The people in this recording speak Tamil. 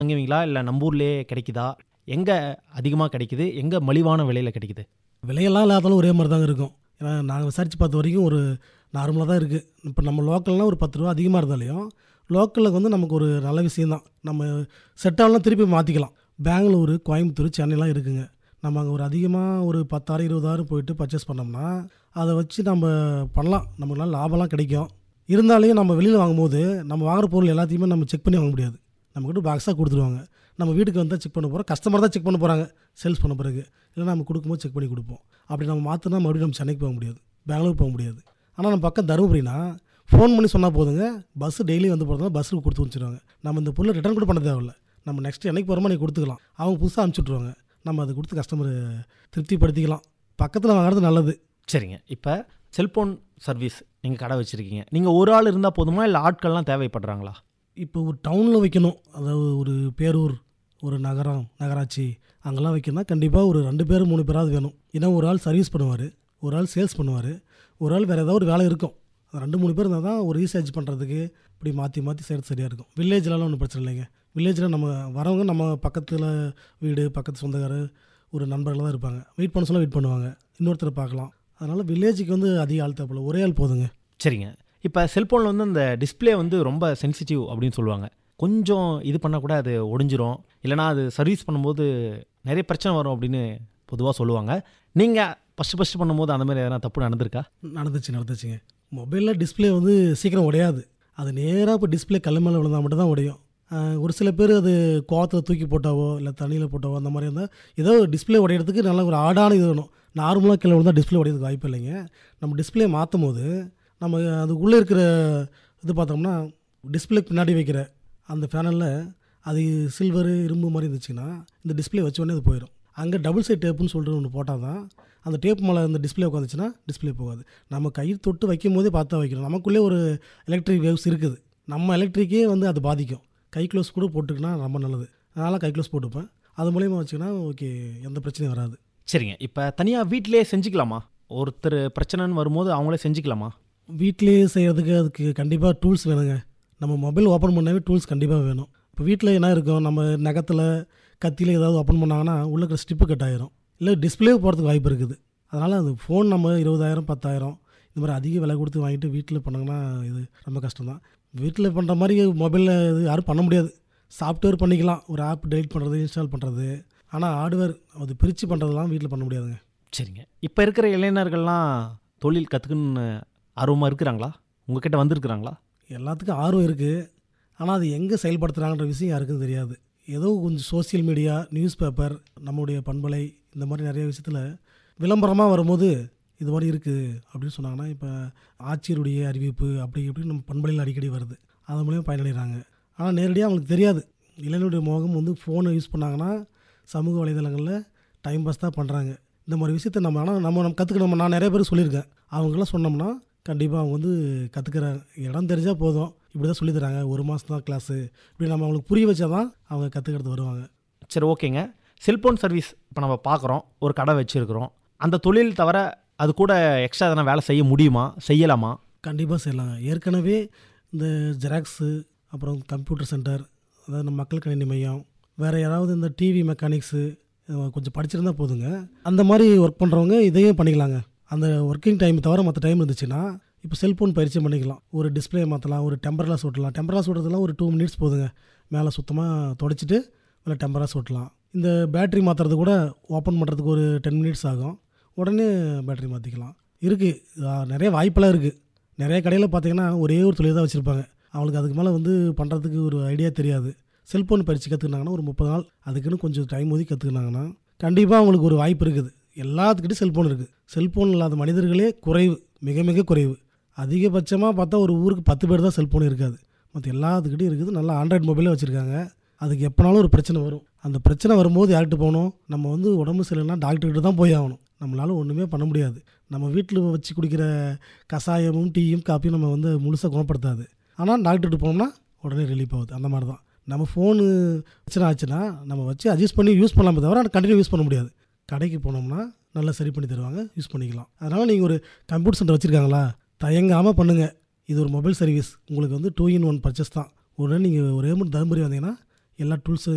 வாங்குவீங்களா இல்லை நம்ம ஊர்லேயே கிடைக்குதா எங்கே அதிகமாக கிடைக்குது எங்கே மலிவான விலையில் கிடைக்குது விலையெல்லாம் இல்லாதாலும் ஒரே மாதிரி தாங்க இருக்கும் ஏன்னா நாங்கள் விசாரித்து பார்த்த வரைக்கும் ஒரு நார்மலாக தான் இருக்குது இப்போ நம்ம லோக்கல்னால் ஒரு பத்து ரூபா அதிகமாக இருந்தாலையும் லோக்கலில் வந்து நமக்கு ஒரு நல்ல விஷயம் தான் நம்ம செட் ஆகலாம் திருப்பி மாற்றிக்கலாம் பெங்களூரு கோயம்புத்தூர் சென்னைலாம் இருக்குங்க நம்ம அங்கே ஒரு அதிகமாக ஒரு பத்தாயிரம் இருபதாயிரம் போயிட்டு பர்ச்சேஸ் பண்ணோம்னா அதை வச்சு நம்ம பண்ணலாம் நமக்குலாம் லாபம்லாம் கிடைக்கும் இருந்தாலையும் நம்ம வெளியில் வாங்கும்போது நம்ம வாங்குற பொருள் எல்லாத்தையுமே நம்ம செக் பண்ணி வாங்க முடியாது நம்மக்கிட்ட பாக்ஸாக கொடுத்துருவாங்க நம்ம வீட்டுக்கு வந்தால் செக் பண்ண போகிறோம் கஸ்டமர் தான் செக் பண்ண போகிறாங்க சேல்ஸ் பண்ண பிறகு இல்லை நம்ம கொடுக்கும்போது செக் பண்ணி கொடுப்போம் அப்படி நம்ம மாற்றினா மறுபடியும் நம்ம சென்னைக்கு போக முடியாது பெங்களூர் போக முடியாது ஆனால் நம்ம பக்கம் தருமபுரினா ஃபோன் பண்ணி சொன்னால் போதுங்க பஸ்ஸு டெய்லி வந்து போகிறதா பஸ்ஸுக்கு கொடுத்து வச்சுருவாங்க நம்ம இந்த பொருளை ரிட்டர்ன் கூட பண்ண தேவையில்ல நம்ம நெக்ஸ்ட் என்னைக்கு போகிறோமோ நீ கொடுத்துக்கலாம் அவங்க புதுசாக அனுப்பிச்சுட்ருவாங்க நம்ம அதை கொடுத்து கஸ்டமர் திருப்திப்படுத்திக்கலாம் பக்கத்தில் வாங்குறது நல்லது சரிங்க இப்போ செல்போன் சர்வீஸ் நீங்கள் கடை வச்சுருக்கீங்க நீங்கள் ஒரு ஆள் இருந்தால் போதுமா இல்லை ஆட்கள்லாம் தேவைப்படுறாங்களா இப்போ ஒரு டவுனில் வைக்கணும் அதாவது ஒரு பேரூர் ஒரு நகரம் நகராட்சி அங்கெல்லாம் வைக்கணும்னா கண்டிப்பாக ஒரு ரெண்டு பேர் மூணு பேராவது வேணும் ஏன்னா ஒரு ஆள் சர்வீஸ் பண்ணுவார் ஒரு ஆள் சேல்ஸ் பண்ணுவார் ஒரு ஆள் வேறு ஏதாவது ஒரு வேலை இருக்கும் அது ரெண்டு மூணு பேர் இருந்தால் தான் ஒரு ரீசார்ஜ் பண்ணுறதுக்கு இப்படி மாற்றி மாற்றி செய்கிறது சரியாக இருக்கும் வில்லேஜ்லலாம் ஒன்றும் பிரச்சனை இல்லைங்க வில்லேஜில் நம்ம வரவங்க நம்ம பக்கத்தில் வீடு பக்கத்து சொந்தக்காரர் ஒரு நண்பர்கள் தான் இருப்பாங்க வெயிட் பண்ண சொல்ல வெயிட் பண்ணுவாங்க இன்னொருத்தரை பார்க்கலாம் அதனால் வில்லேஜுக்கு வந்து அதிக ஆள் தேவைப்படல ஒரே ஆள் போதுங்க சரிங்க இப்போ செல்ஃபோனில் வந்து அந்த டிஸ்ப்ளே வந்து ரொம்ப சென்சிட்டிவ் அப்படின்னு சொல்லுவாங்க கொஞ்சம் இது பண்ணால் கூட அது ஒடிஞ்சிரும் இல்லைனா அது சர்வீஸ் பண்ணும்போது நிறைய பிரச்சனை வரும் அப்படின்னு பொதுவாக சொல்லுவாங்க நீங்கள் ஃபஸ்ட்டு ஃபஸ்ட்டு பண்ணும்போது அந்த மாதிரி எதனா தப்பு நடந்திருக்கா நடந்துச்சு நடந்துச்சுங்க மொபைலில் டிஸ்ப்ளே வந்து சீக்கிரம் உடையாது அது நேராக இப்போ டிஸ்ப்ளே கல் மேலே விழுந்தால் மட்டும் தான் உடையும் ஆஹ் ஒரு சில பேர் அது கோவத்தில் தூக்கி போட்டாவோ இல்லை தண்ணியில் போட்டாவோ அந்த மாதிரி இருந்தால் ஏதோ டிஸ்ப்ளே உடையிறதுக்கு நல்ல ஒரு ஆடான இது வேணும் நார்மலாக கீழே விழுந்தால் டிஸ்ப்ளே உடையிறதுக்கு வாய்ப்பு இல்லைங்க நம்ம டிஸ்ப்ளே மாற்றும் போது நம்ம அது உள்ளே இருக்கிற இது பார்த்தோம்னா டிஸ்ப்ளேக்கு பின்னாடி வைக்கிற அந்த பேனலில் அது சில்வரு இரும்பு மாதிரி இருந்துச்சுன்னா இந்த டிஸ்ப்ளே வச்ச உடனே அது போயிடும் அங்கே டபுள் சைட் டேப்புன்னு சொல்லிட்டு ஒன்று போட்டால் தான் அந்த டேப் மேலே அந்த டிஸ்ப்ளே உட்காந்துச்சுன்னா டிஸ்ப்ளே போகாது நம்ம கை தொட்டு வைக்கும் போதே பார்த்தா வைக்கணும் நமக்குள்ளே ஒரு எலக்ட்ரிக் வேவ்ஸ் இருக்குது நம்ம எலக்ட்ரிக்கே வந்து அது பாதிக்கும் கை க்ளோஸ் கூட போட்டுக்கினா ரொம்ப நல்லது அதனால் கை க்ளோஸ் போட்டுப்பேன் அது மூலியமாக வச்சுக்கினா ஓகே எந்த பிரச்சனையும் வராது சரிங்க இப்போ தனியாக வீட்டிலே செஞ்சுக்கலாமா ஒருத்தர் பிரச்சனைன்னு வரும்போது அவங்களே செஞ்சுக்கலாமா வீட்டிலேயே செய்கிறதுக்கு அதுக்கு கண்டிப்பாக டூல்ஸ் வேணுங்க நம்ம மொபைல் ஓப்பன் பண்ணவே டூல்ஸ் கண்டிப்பாக வேணும் இப்போ வீட்டில் என்ன இருக்கும் நம்ம நகத்தில் கத்தியில் ஏதாவது ஓப்பன் பண்ணாங்கன்னா உள்ள இருக்கிற ஸ்டிப்பு கட் ஆயிரும் இல்லை டிஸ்பிளே போகிறதுக்கு வாய்ப்பு இருக்குது அதனால் அது ஃபோன் நம்ம இருபதாயிரம் பத்தாயிரம் இந்த மாதிரி அதிக விலை கொடுத்து வாங்கிட்டு வீட்டில் பண்ணாங்கன்னா இது ரொம்ப கஷ்டம் தான் வீட்டில் பண்ணுற மாதிரி மொபைலில் இது யாரும் பண்ண முடியாது சாஃப்ட்வேர் பண்ணிக்கலாம் ஒரு ஆப் டெலிட் பண்ணுறது இன்ஸ்டால் பண்ணுறது ஆனால் ஹார்ட்வேர் அது பிரித்து பண்ணுறதுலாம் வீட்டில் பண்ண முடியாதுங்க சரிங்க இப்போ இருக்கிற இளைஞர்கள்லாம் தொழில் கற்றுக்குன்னு ஆர்வமாக இருக்கிறாங்களா உங்ககிட்ட வந்திருக்கிறாங்களா எல்லாத்துக்கும் ஆர்வம் இருக்குது ஆனால் அது எங்கே செயல்படுத்துகிறாங்கன்ற விஷயம் யாருக்கும் தெரியாது ஏதோ கொஞ்சம் சோஷியல் மீடியா நியூஸ் பேப்பர் நம்முடைய பண்பலை இந்த மாதிரி நிறைய விஷயத்தில் விளம்பரமாக வரும்போது இது மாதிரி இருக்குது அப்படின்னு சொன்னாங்கன்னா இப்போ ஆட்சியருடைய அறிவிப்பு அப்படி இப்படி நம்ம பண்பலையில் அடிக்கடி வருது அது மூலியம் பயனடைகிறாங்க ஆனால் நேரடியாக அவங்களுக்கு தெரியாது இளைஞருடைய முகம் வந்து ஃபோனை யூஸ் பண்ணாங்கன்னா சமூக வலைதளங்களில் டைம் பாஸ் தான் பண்ணுறாங்க இந்த மாதிரி விஷயத்தை நம்ம ஆனால் நம்ம நம்ம கற்றுக்கணும் நான் நிறைய பேர் சொல்லியிருக்கேன் அவங்களாம் சொன்னோம்னா கண்டிப்பாக அவங்க வந்து கற்றுக்கிறாங்க இடம் தெரிஞ்சால் போதும் இப்படி தான் சொல்லித் தராங்க ஒரு மாதம் தான் கிளாஸு இப்படி நம்ம அவங்களுக்கு புரிய வச்சா தான் அவங்க கற்றுக்கிறது வருவாங்க சரி ஓகேங்க செல்போன் சர்வீஸ் இப்போ நம்ம பார்க்குறோம் ஒரு கடை வச்சுருக்கிறோம் அந்த தொழில் தவிர அது கூட எக்ஸ்ட்ரா எதனா வேலை செய்ய முடியுமா செய்யலாமா கண்டிப்பாக செய்யலாங்க ஏற்கனவே இந்த ஜெராக்ஸு அப்புறம் கம்ப்யூட்டர் சென்டர் அதாவது நம்ம மக்கள் கணினி மையம் வேறு யாராவது இந்த டிவி மெக்கானிக்ஸு கொஞ்சம் படிச்சிருந்தா போதுங்க அந்த மாதிரி ஒர்க் பண்ணுறவங்க இதையும் பண்ணிக்கலாங்க அந்த ஒர்க்கிங் டைம் தவிர மற்ற டைம் இருந்துச்சுன்னா இப்போ செல்ஃபோன் பயிற்சி பண்ணிக்கலாம் ஒரு டிஸ்பிளே மாற்றலாம் ஒரு டெம்பர்லாஸ் ஓட்டலாம் டெம்பர்லாஸ் ஓட்டுறதுலாம் ஒரு டூ மினிட்ஸ் போதுங்க மேலே சுத்தமாக தொடச்சிட்டு மேலே டெம்பராஸ் ஓட்டலாம் இந்த பேட்ரி மாற்றுறது கூட ஓப்பன் பண்ணுறதுக்கு ஒரு டென் மினிட்ஸ் ஆகும் உடனே பேட்டரி மாற்றிக்கலாம் இருக்குது நிறைய வாய்ப்பெல்லாம் இருக்குது நிறைய கடையில் பார்த்தீங்கன்னா ஒரே ஒரு தொழில் தான் வச்சுருப்பாங்க அவங்களுக்கு அதுக்கு மேலே வந்து பண்ணுறதுக்கு ஒரு ஐடியா தெரியாது செல்ஃபோன் பயிற்சி கற்றுக்கினாங்கன்னா ஒரு முப்பது நாள் அதுக்குன்னு கொஞ்சம் டைம் ஒதுக்கி கற்றுக்கினாங்கன்னா கண்டிப்பாக அவங்களுக்கு ஒரு வாய்ப்பு இருக்குது எல்லாத்துக்கிட்டையும் செல்ஃபோன் இருக்குது செல்ஃபோன் இல்லாத மனிதர்களே குறைவு மிக மிக குறைவு அதிகபட்சமாக பார்த்தா ஒரு ஊருக்கு பத்து பேர் தான் செல்ஃபோன் இருக்காது மற்ற எல்லாத்துக்கிட்டையும் இருக்குது நல்லா ஆண்ட்ராய்டு மொபைலே வச்சுருக்காங்க அதுக்கு எப்போனாலும் ஒரு பிரச்சனை வரும் அந்த பிரச்சனை வரும்போது யார்கிட்ட போகணும் நம்ம வந்து உடம்பு சரியில்லைனா டாக்டர்கிட்ட தான் போய் ஆகணும் நம்மளால ஒன்றுமே பண்ண முடியாது நம்ம வீட்டில் வச்சு குடிக்கிற கஷாயமும் டீயும் காப்பியும் நம்ம வந்து முழுசாக குணப்படுத்தாது ஆனால் டாக்டர்கிட்ட போனோம்னா உடனே ரிலீஃப் ஆகுது அந்த மாதிரி தான் நம்ம ஃபோனு பிரச்சனை ஆச்சுன்னா நம்ம வச்சு அட்ஜஸ்ட் பண்ணி யூஸ் பண்ணலாமே தவிர கண்டினியூ யூஸ் பண்ண முடியாது கடைக்கு போனோம்னா நல்லா சரி பண்ணி தருவாங்க யூஸ் பண்ணிக்கலாம் அதனால் நீங்கள் ஒரு கம்ப்யூட்டர் சென்டர் வச்சுருக்காங்களா தயங்காமல் பண்ணுங்கள் இது ஒரு மொபைல் சர்வீஸ் உங்களுக்கு வந்து டூ இன் ஒன் பர்ச்சேஸ் தான் உடனே நீங்கள் ஒரே மட்டும் தருமபுரி வந்தீங்கன்னா எல்லா டூல்ஸு